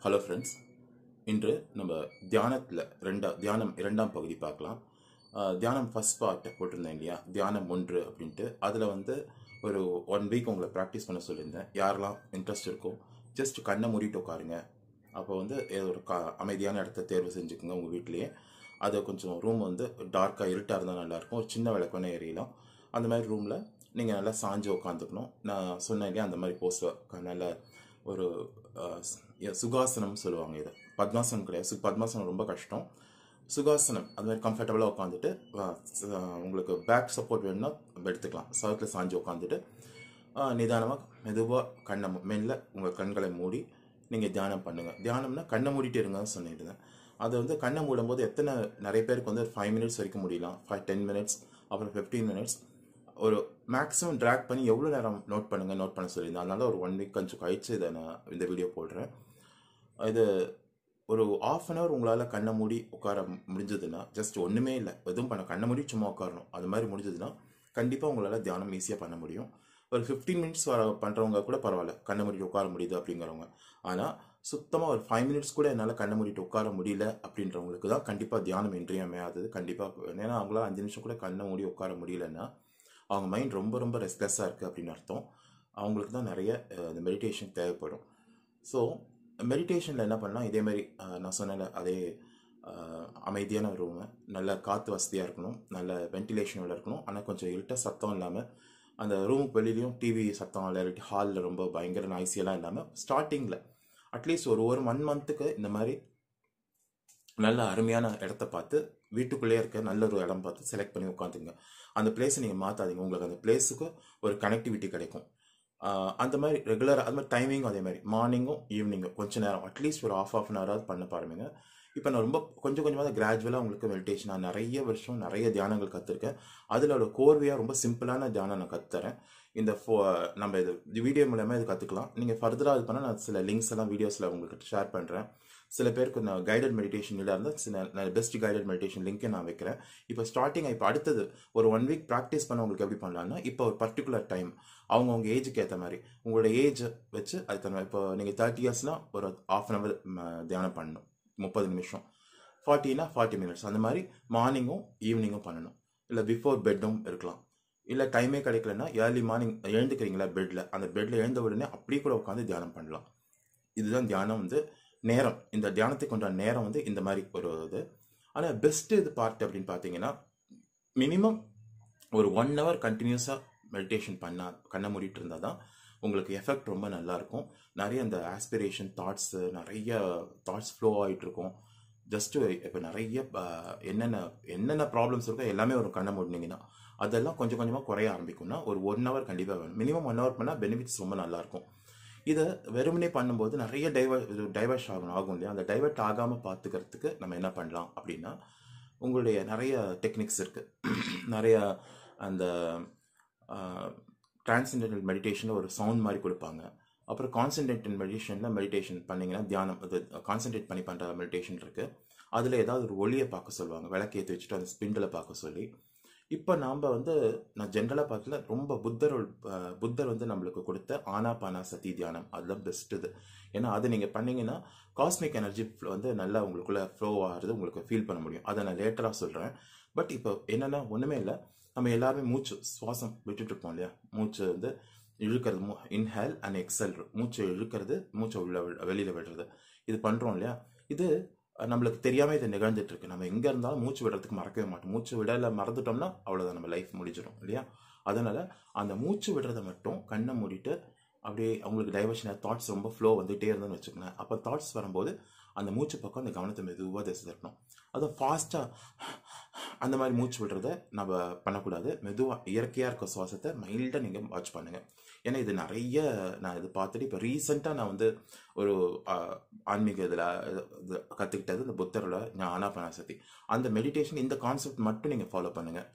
hello friends இன்று நம்ம தியானத்தில் ரெண்டா தியானம் இரண்டாம் பகுதி பார்க்கலாம் அஹ், தியானம் ஃபர்ஸ்ட் பார்ட் போட்டிருந்தேன் இல்லையா தியானம் ஒன்று அப்படின்ட்டு அதில் வந்து ஒரு ஒன் வீக் உங்களை ப்ராக்டிஸ் பண்ண சொல்லியிருந்தேன் யாரெல்லாம் இன்ட்ரெஸ்ட் இருக்கோ ஜஸ்ட் கண்ணை மூடிட்டு உட்காருங்க அப்போ வந்து ஏதோ ஒரு கா அமைதியான இடத்த தேர்வு செஞ்சுக்கோங்க உங்கள் வீட்லேயே அது கொஞ்சம் ரூம் வந்து டார்க்காக இருட்டாக இருந்தால் நல்லாயிருக்கும் ஒரு சின்ன விளக்கு வேணால் எரியலாம் அந்த மாதிரி ரூமில் நீங்கள் நல்லா சாஞ்சு உட்காந்துக்கணும் நான் சொன்னேன் இல்லையா அந்த மாதிரி போஸ் நல்ல ஒரு அஹ், ஸ்- சுகாசனம் சொல்லுவாங்க இதை பத்மாசனம் கிடையாது சு- பத்மாசனம் ரொம்ப கஷ்டம் சுகாசனம் அது மாதிரி கம்ஃபர்டபுளாக உட்காந்துட்டு உங்களுக்கு பேக் சப்போர்ட் வேணும்னா எடுத்துக்கலாம் சவத்தில் சாஞ்சு உட்காந்துட்டு நிதானமாக மெதுவாக கண்ணை மு- மெல்ல உங்கள் கண்களை மூடி நீங்கள் தியானம் பண்ணுங்கள் தியானம்னா கண்ணை மூடிட்டு இருங்கன்னு சொல்லியிருந்தேன் அது வந்து கண்ணை மூடும்போது எத்தனை நிறைய பேருக்கு வந்து ஃபைவ் மினிட்ஸ் வரைக்கும் முடியலாம் ஃபைவ் டென் மினிட்ஸ் அப்புறம் ஃபிஃப்டீன் மினிட்ஸ் ஒரு மேக்ஸிமம் ட்ராக் பண்ணி எவ்வளோ நேரம் நோட் பண்ணுங்கள் நோட் பண்ண சொல்லியிருந்தேன் அதனால ஒரு ஒன் வீக் கொஞ்சம் கழிச்சு இதை நான் இந்த வீடியோ போடுறேன் இது ஒரு ஆஃப் அன் ஹவர் உங்களால் கண்ணை மூடி உட்கார முடிஞ்சதுன்னா ஜஸ்ட் ஒன்றுமே இல்லை எதுவும் பண்ண கண்ணை மூடி சும்மா உட்காரணும் அது மாதிரி முடிஞ்சதுன்னா கண்டிப்பாக உங்களால் தியானம் ஈஸியாக பண்ண முடியும் ஒரு ஃபிஃப்டீன் மினிட்ஸ் வர பண்ணுறவங்க கூட பரவாயில்ல கண்ணை மூடிட்டு உட்கார முடியுது அப்படிங்கிறவங்க ஆனால் சுத்தமாக ஒரு ஃபைவ் மினிட்ஸ் கூட என்னால் கண்ணை மூடிட்டு உட்கார முடியல அப்படின்றவங்களுக்கு தான் கண்டிப்பாக தியானம் இன்றியமையாதது கண்டிப்பாக ஏன்னா அவங்களால அஞ்சு நிமிஷம் கூட கண்ணை மூடி உட்கார முடியலன்னா அவங்க மைண்ட் ரொம்ப ரொம்ப ரெஸ்ட்லெஸ்ஸாக இருக்குது அப்படின்னு அர்த்தம் அவங்களுக்கு தான் நிறைய அஹ், இந்த மெடிடேஷன் தேவைப்படும் ஸோ மெடிடேஷனில் என்ன பண்ணலாம் இதே மாதிரி அஹ், நான் சொன்னேன்ல அதே அஹ், அமைதியான ரூமு நல்ல காற்று வசதியாக இருக்கணும் நல்ல வென்டிலேஷனோட இருக்கணும் ஆனால் கொஞ்சம் இருட்ட சத்தம் இல்லாமல் அந்த ரூமுக்கு வெளியிலையும் டிவி சத்தம் இல்லாட்டி ஹாலில் ரொம்ப பயங்கர நாய்ஸியெல்லாம் இல்லாமல் ஸ்டார்டிங்கில் அட்லீஸ்ட் ஒரு ஒரு ஒன் மந்த்துக்கு இந்த மாதிரி நல்ல அருமையான இடத்த பார்த்து வீட்டுக்குள்ளேயே இருக்க நல்ல ஒரு இடம் பார்த்து செலக்ட் பண்ணி உட்காந்துங்க அந்த பிளேஸை நீங்கள் மாற்றாதீங்க உங்களுக்கு அந்த பிளேஸுக்கு ஒரு கனெக்டிவிட்டி கிடைக்கும் ஆஹ் அந்த மாதிரி ரெகுலராக அது மாதிரி டைமிங்கும் அதே மாதிரி மார்னிங்கும் ஈவினிங்கும் கொஞ்ச நேரம் அட்லீஸ்ட் ஒரு ஆஃப் ஆஃப் அன் ஹவராவது பண்ண பாருங்க இப்போ நான் ரொம்ப கொஞ்சம் கொஞ்சமாக கிராஜுவலாக உங்களுக்கு மெடிடேஷன் நான் நிறைய வருஷம் நிறைய தியானங்கள் கற்றுருக்கேன் அதில் ஒரு கோர்வையாக ரொம்ப சிம்பிளான தியானம் நான் கற்றுத்தரேன் இந்த ஃபோ நம்ம இது வீடியோ மூலமாக இது கற்றுக்கலாம் நீங்கள் ஃபர்தராக இது பண்ணால் நான் சில லிங்க்ஸ் எல்லாம் வீடியோஸில் உங்களுக்கு ஷேர் பண்ணுறேன் சில பேருக்கு நான் கைடட் மெடிடேஷன் இல்லை இருந்தால் சில நான் பெஸ்ட் கைடட் மெடிடேஷன் லிங்க்கை நான் வைக்கிறேன் இப்போ ஸ்டார்டிங் இப்போ அடுத்தது ஒரு ஒன் வீக் ப்ராக்டிஸ் பண்ண உங்களுக்கு எப்படி பண்ணலாம்னா இப்போ ஒரு பர்டிகுலர் டைம் அவங்கவுங்க ஏஜுக்கு ஏற்ற மாதிரி உங்களோட ஏஜ் வச்சு அது தகுந்த மாதிரி இப்போ நீங்கள் தேர்ட்டி இயர்ஸ்னால் ஒரு ஆஃப் அன் ஹவர் தியானம் பண்ணணும் முப்பது நிமிஷம் ஃபார்ட்டினா ஃபார்ட்டி மினிட்ஸ் அந்த மாதிரி மார்னிங்கும் ஈவினிங்கும் பண்ணணும் இல்லை பிஃபோர் பெட்டும் இருக்கலாம் இல்லை டைமே கிடைக்கலன்னா ஏர்லி மார்னிங் எழுந்துக்கிறீங்களா பெட்டில் அந்த பெட்டில் எழுந்த உடனே அப்படியே கூட உட்காந்து தியானம் பண்ணலாம் இதுதான் தியானம் வந்து நேரம் இந்த தியானத்துக்கு உண்டான நேரம் வந்து இந்த மாதிரி ஒரு இது ஆனால் பெஸ்ட்டு இது பார்ட் அப்படின்னு பார்த்தீங்கன்னா மினிமம் ஒரு ஒன் ஹவர் கண்டினியூஸாக மெடிடேஷன் பண்ணா கண்ணை மூடிட்டு இருந்தால் தான் உங்களுக்கு எஃபெக்ட் ரொம்ப நல்லா இருக்கும் நிறைய அந்த ஆஸ்பிரேஷன் தாட்ஸு நிறைய தாட்ஸ் ஃப்ளோ ஆகிட்டு இருக்கும் ஜஸ்ட் இப்போ நிறைய அஹ், என்னென்ன என்னென்ன ப்ராப்ளம்ஸ் இருக்கோ எல்லாமே ஒரு கண்ணை மூடினீங்கன்னா அதெல்லாம் கொஞ்சம் கொஞ்சமாக குறைய ஆரம்பிக்கும்னா ஒரு ஒன் ஹவர் கண்டிப்பாக வேணும் மினிமம் ஒன் ஹவர் பண்ணால் பெனிஃபிட்ஸ் ரொம்ப நல்லாயிருக்கும் இதை வெறுமனே பண்ணும்போது நிறைய டைவர் டைவர்ட் ஆகணும் ஆகும் இல்லையா அந்த டைவர்ட் ஆகாமல் பார்த்துக்கிறதுக்கு நம்ம என்ன பண்ணலாம் அப்படின்னா உங்களுடைய நிறைய டெக்னிக்ஸ் இருக்குது நிறைய அந்த டிரான்சென்டென்டல் மெடிடேஷனில் ஒரு சவுண்ட் மாதிரி கொடுப்பாங்க அப்புறம் கான்சென்ட்ரேட் மெடிடேஷனில் மெடிடேஷன் பண்ணிங்கன்னா தியானம் அது கான்சென்ட்ரேட் பண்ணி பண்ணுற மெடிடேஷன் இருக்குது அதில் ஏதாவது ஒரு ஒளியை பார்க்க சொல்லுவாங்க விளக்கேற்றி வச்சுட்டு அந்த ஸ்பிண்டில் பார்க்க சொல்லி இப்போ நாம் வந்து நான் ஜென்ரலாக பார்க்கல ரொம்ப புத்தர் அஹ், புத்தர் வந்து நம்மளுக்கு கொடுத்த ஆனாபானா சதி தியானம் அதுதான் பெஸ்ட் இது ஏன்னா அது நீங்கள் பண்ணீங்கன்னா காஸ்மிக் எனர்ஜி வந்து நல்லா உங்களுக்குள்ள ஃப்ளோ ஆகிறது உங்களுக்கு ஃபீல் பண்ண முடியும் அதை நான் லேட்டராக சொல்கிறேன் பட் இப்போ என்னென்னா ஒன்றுமே இல்லை நம்ம எல்லாருமே மூச்சு சுவாசம் விட்டுட்டு இருப்போம் இல்லையா மூச்சு வந்து இழுக்கிறது மூ இன்ஹேல் அண்ட் எக்ஸல் மூச்சு இழுக்கிறது மூச்சை உள்ள வெளியில் விடுறது இது பண்ணுறோம் இல்லையா இது அஹ், நம்மளுக்கு தெரியாமல் இது நிகழ்ந்துட்டு இருக்கு நம்ம எங்கே இருந்தாலும் மூச்சு விடுறதுக்கு மறக்கவே மாட்டோம் மூச்சு விடல மறந்துட்டோம்னா அவ்வளோதான் நம்ம லைஃப் முடிஞ்சிடும் இல்லையா அதனால் அந்த மூச்சு விடுறதை மட்டும் கண்ணை மூடிட்டு அப்படியே அவங்களுக்கு டைவர்ஷன் தாட்ஸ் ரொம்ப ஃப்ளோ வந்துகிட்டே இருந்ததுன்னு வச்சுக்கோங்களேன் அப்போ தாட்ஸ் வரும்போது அந்த மூச்சு பக்கம் அந்த கவனத்தை மெதுவாக திசை திருப்பணும் அதுவும் ஃபாஸ்ட்டாக அந்த மாதிரி மூச்சு விடுறத நம்ம பண்ணக்கூடாது மெதுவாக இயற்கையாக இருக்க சுவாசத்தை மைல்டாக நீங்கள் வாட்ச் பண்ணுங்கள் ஏன்னா இது நிறைய நான் இது பார்த்துட்டு இப்போ ரீசெண்டாக நான் வந்து ஒரு ஆஹ், ஆன்மீக இதில் கற்றுக்கிட்டது இந்த புத்தரோட ஞானாபனாசக்தி அந்த மெடிடேஷன் இந்த கான்செப்ட் மட்டும் நீங்கள் ஃபாலோ பண்ணுங்கள்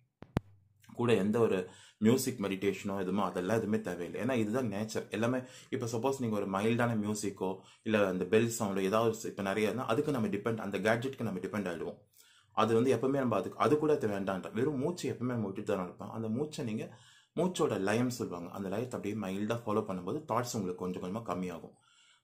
கூட எந்த ஒரு மியூசிக் மெடிடேஷனோ எதுமோ அதெல்லாம் எதுவுமே தேவையில்லை ஏன்னா இதுதான் நேச்சர் எல்லாமே இப்போ சப்போஸ் நீங்கள் ஒரு மைல்டான மியூசிக்கோ இல்லை அந்த பெல் சவுண்டோ ஏதாவது இப்போ நிறைய இருந்தால் அதுக்கு நம்ம டிபெண்ட் அந்த கேட்ஜெட்க்கு நம்ம டிபெண்ட் ஆகிடுவோம் அது வந்து எப்பவுமே நம்ம அதுக்கு அது கூட தேவை வேண்டான்ற வெறும் மூச்சு எப்பவுமே நம்ம விட்டுட்டு தான் இருப்போம் அந்த மூச்சை நீங்கள் மூச்சோட லயம் சொல்லுவாங்க அந்த லயத்தை அப்படியே மைல்டாக ஃபாலோ பண்ணும்போது தாட்ஸ் உங்களுக்கு கொஞ்சம் கொஞ்சமாக கம்மியாகும்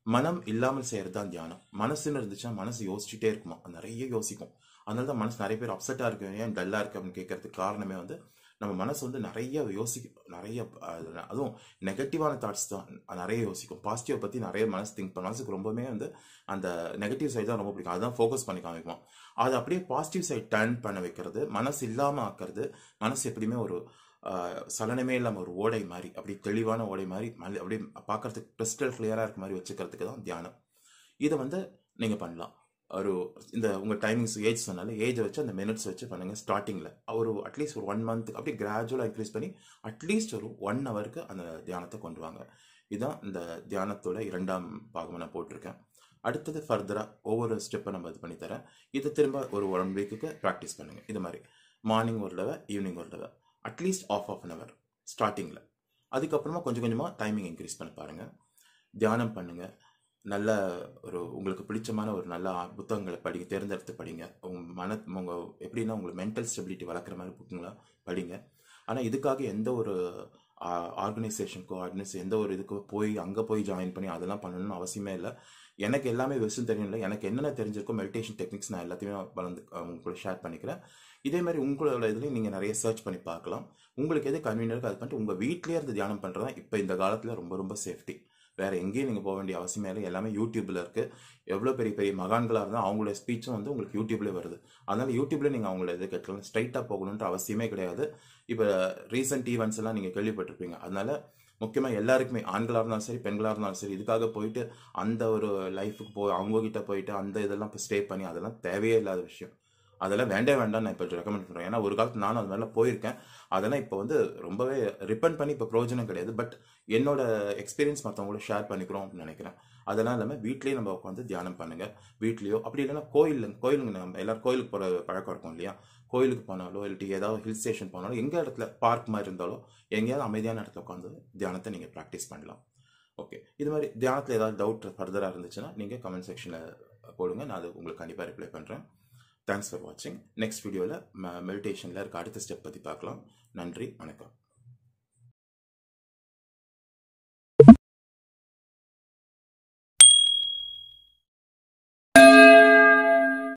மனம் இல்லாமல் செய்கிறது தான் தியானம் மனசுன்னு இருந்துச்சுன்னா மனசு யோசிச்சுட்டே இருக்குமா அது நிறைய யோசிக்கும் அதனால தான் மனசு நிறைய பேர் அப்செட்டாக இருக்கு ஏன் டல்லாக இருக்கு அப்படின்னு கேட்கறதுக்கு காரணமே வந்து நம்ம மனசு வந்து நிறைய யோசிக்கும் நிறைய அது- அதுவும் நெகட்டிவான தாட்ஸ் தான் நிறைய யோசிக்கும் பாசிட்டிவ் பற்றி நிறைய மனசு திங்க் பண்ண மனசுக்கு ரொம்பவே வந்து அந்த நெகட்டிவ் சைடு தான் ரொம்ப பிடிக்கும் அதுதான் ஃபோக்கஸ் பண்ணி காமிக்குமா அது அப்படியே பாசிட்டிவ் சைடு டர்ன் பண்ண வைக்கிறது மனசு இல்லாமல் ஆக்கிறது மனசு எப்படியுமே ஒரு ஆஹ், சலனமே இல்லாமல் ஒரு ஓடை மாதிரி அப்படி தெளிவான ஓடை மாதிரி மல்லி- அப்படியே பார்க்கறதுக்கு கிறிஸ்டல் கிளியராக இருக்க மாதிரி வச்சுக்கிறதுக்கு தான் தியானம் இதை வந்து நீங்கள் பண்ணலாம் ஒரு இந்த உங்கள் டைமிங்ஸ் ஏஜ் சொன்னால ஏஜை வச்சு அந்த மினிட்ஸ் வச்சு பண்ணுங்கள் ஸ்டார்டிங்கில் ஒரு அட்லீஸ்ட் ஒரு ஒன் மந்த் அப்படியே கிராஜுவலாக இன்க்ரீஸ் பண்ணி அட்லீஸ்ட் ஒரு ஒன் ஹவருக்கு அந்த தியானத்தை கொண்டு வாங்க இதுதான் இந்த தியானத்தோட இரண்டாம் பாகம் நான் போட்டிருக்கேன் அடுத்தது ஃபர்தராக ஒவ்வொரு ஸ்டெப்பை நம்ம இது பண்ணி தரேன் இதை திரும்ப ஒரு ஒன் வீக்குக்கு ப்ராக்டிஸ் பண்ணுங்கள் இது மாதிரி மார்னிங் ஒரு தடவை ஈவினிங் ஒரு தடவை at least half half an hour ஸ்டார்டிங்கில் அதுக்கப்புறமா கொஞ்சம் கொஞ்சமாக டைமிங் இன்க்ரீஸ் பண்ண பாருங்கள் தியானம் பண்ணுங்கள் நல்ல ஒரு உங்களுக்கு பிடிச்சமான ஒரு நல்ல ஆ- புத்தகங்களை படிங்க தேர்ந்தெடுத்து படிங்க உங்கள் மன உங்கள் எப்படின்னா உங்களுக்கு மென்டல் ஸ்டெபிலிட்டி வளர்க்குற மாதிரி புக்குங்களை படிங்க ஆனால் இதுக்காக எந்த ஒரு ஆர்கனைசேஷனுக்கோ ஆர்கனைஸ் எந்த ஒரு இதுக்கோ போய் அங்கே போய் ஜாயின் பண்ணி அதெல்லாம் பண்ணணும்னு அவசியமே இல்லை எனக்கு எல்லாமே விஷயம் தெரியும் இல்லை எனக்கு என்னென்ன தெரிஞ்சிருக்கோ மெடிடேஷன் டெக்னிக்ஸ் நான் எல்லாத்தையுமே வளர்ந்து உங்க கூட ஷேர் பண்ணிக்கிறேன் இதே மாதிரி உங்களோட இதுலையும் நீங்கள் நிறைய சர்ச் பண்ணி பார்க்கலாம் உங்களுக்கு எது கன்வீனியன்ட் அது பண்ணிட்டு உங்கள் வீட்லேயே இருந்து தியானம் பண்ணுறது தான் இப்போ இந்த காலத்தில் ரொம்ப ரொம்ப சேஃப்டி வேற எங்கேயும் நீங்கள் போக வேண்டிய அவசியமே இல்லை எல்லாமே யூடியூப்ல இருக்கு எவ்வளோ பெரிய பெரிய மகான்களாக இருந்தால் அவங்களோட ஸ்பீச்சும் வந்து உங்களுக்கு யூடியூப்லேயே வருது அதனால யூடியூப்ல நீங்கள் அவங்கள இது கேட்கலாம் ஸ்ட்ரைட்டாக போகணுன்ற அவசியமே கிடையாது இப்போ ரீசெண்ட் ஈவெண்ட்ஸ் எல்லாம் நீங்கள் கேள்விப்பட்டிருப்பீங்க அதனால முக்கியமாக எல்லாருக்குமே ஆண்களாக இருந்தாலும் சரி பெண்களாக இருந்தாலும் சரி இதுக்காக போயிட்டு அந்த ஒரு லைஃபுக்கு போய் அவங்க கிட்ட போயிட்டு அந்த இதெல்லாம் இப்போ ஸ்டே பண்ணி அதெல்லாம் தேவையே இல்லாத விஷயம் அதெல்லாம் வேண்டவே வேண்டாம் நான் இப்போ ரெக்கமெண்ட் பண்ணுறேன் ஏன்னா ஒரு காலத்து நானும் அது மாதிரிலாம் போயிருக்கேன் அதெல்லாம் இப்போ வந்து ரொம்பவே ரிப்பன் பண்ணி இப்போ பிரயோஜனம் கிடையாது பட் என்னோட எக்ஸ்பீரியன்ஸ் மற்றவங்களோட ஷேர் பண்ணிக்கிறோம் அப்படின்னு நினைக்கிறேன் அதெல்லாம் இல்லாமல் வீட்லேயே நம்ம உட்காந்து தியானம் பண்ணுங்க வீட்லேயோ அப்படி இல்லைன்னா கோயில் கோயிலுங்க நம்ம எல்லாரும் கோயிலுக்கு போகிற பழக்கம் இருக்கும் இல்லையா கோயிலுக்கு போனாலோ இல்லாட்டி ஏதாவது ஹில் ஸ்டேஷன் போனாலோ எங்கே இடத்துல பார்க் மாதிரி இருந்தாலோ எங்கேயாவது அமைதியான இடத்துல உட்காந்து தியானத்தை நீங்கள் ப்ராக்டிஸ் பண்ணலாம் ஓகே இது மாதிரி தியானத்தில் ஏதாவது டவுட் ஃபர்தராக இருந்துச்சுன்னா நீங்கள் கமெண்ட் செக்ஷனில் போடுங்க நான் அது உங்களுக்கு கண்டிப்பாக ரிப்ளை பண்ணுறேன் தேங்க்ஸ் ஃபார் வாட்சிங் நெக்ஸ்ட் வீடியோவில் மெடிடேஷனில் இருக்க அடுத்த ஸ்டெப் பற்றி பார்க்கலாம் நன்றி வணக்கம்